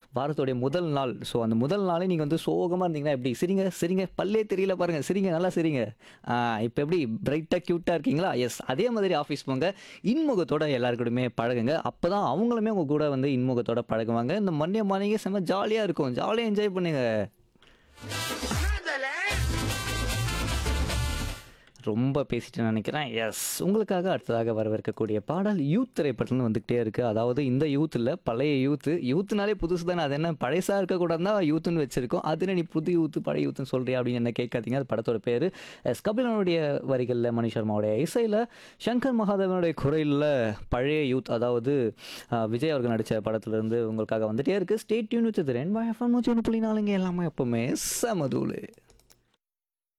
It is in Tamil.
வாரத்தோடைய முதல் நாள் ஸோ அந்த முதல் நாளே நீங்கள் வந்து சோகமாக இருந்தீங்கன்னா எப்படி சிரிங்க சிரிங்க பல்லே தெரியல பாருங்கள் சிரிங்க நல்லா சிரிங்க இப்போ எப்படி பிரைட்டாக க்யூட்டாக இருக்கீங்களா எஸ் அதே மாதிரி ஆஃபீஸ் போங்க இன்முகத்தோட எல்லாருக்கூடமே பழகுங்க அப்போ தான் அவங்களுமே உங்கள் கூட வந்து இன்முகத்தோட பழகுவாங்க இந்த மண்டே மார்னிங்கே செம்ம ஜாலியாக இருக்கும் ஜாலியாக என்ஜாய் பண்ணுங்க ரொம்ப பேசிட்டு நினைக்கிறேன் எஸ் உங்களுக்காக அடுத்ததாக வரவிருக்கக்கூடிய பாடல் யூத் திரைப்படம்னு வந்துக்கிட்டே இருக்குது அதாவது இந்த யூத்தில் பழைய யூத்து யூத்துனாலே புதுசு தானே அது என்ன பழைசாக இருக்கக்கூடாது தான் யூத்துன்னு வச்சுருக்கோம் அதுன்னு நீ புது யூத்து பழைய யூத்துன்னு சொல்கிறியா அப்படின்னு என்ன கேட்காதீங்க அது படத்தோட பேர் எஸ் கபிலனுடைய வரிகளில் மணி சர்மாவுடைய இசையில் சங்கர் மகாதேவனுடைய குரலில் பழைய யூத் அதாவது அஹ், விஜய் அவர்கள் நடித்த படத்துலேருந்து உங்களுக்காக வந்துட்டே இருக்குது ஸ்டேட் யூன் வச்சது ரெண்டு எஃப்எம் நூற்றி ஒன்று புள்ளி நாலுங்க எல்லாமே எப்பவுமே சமதூளு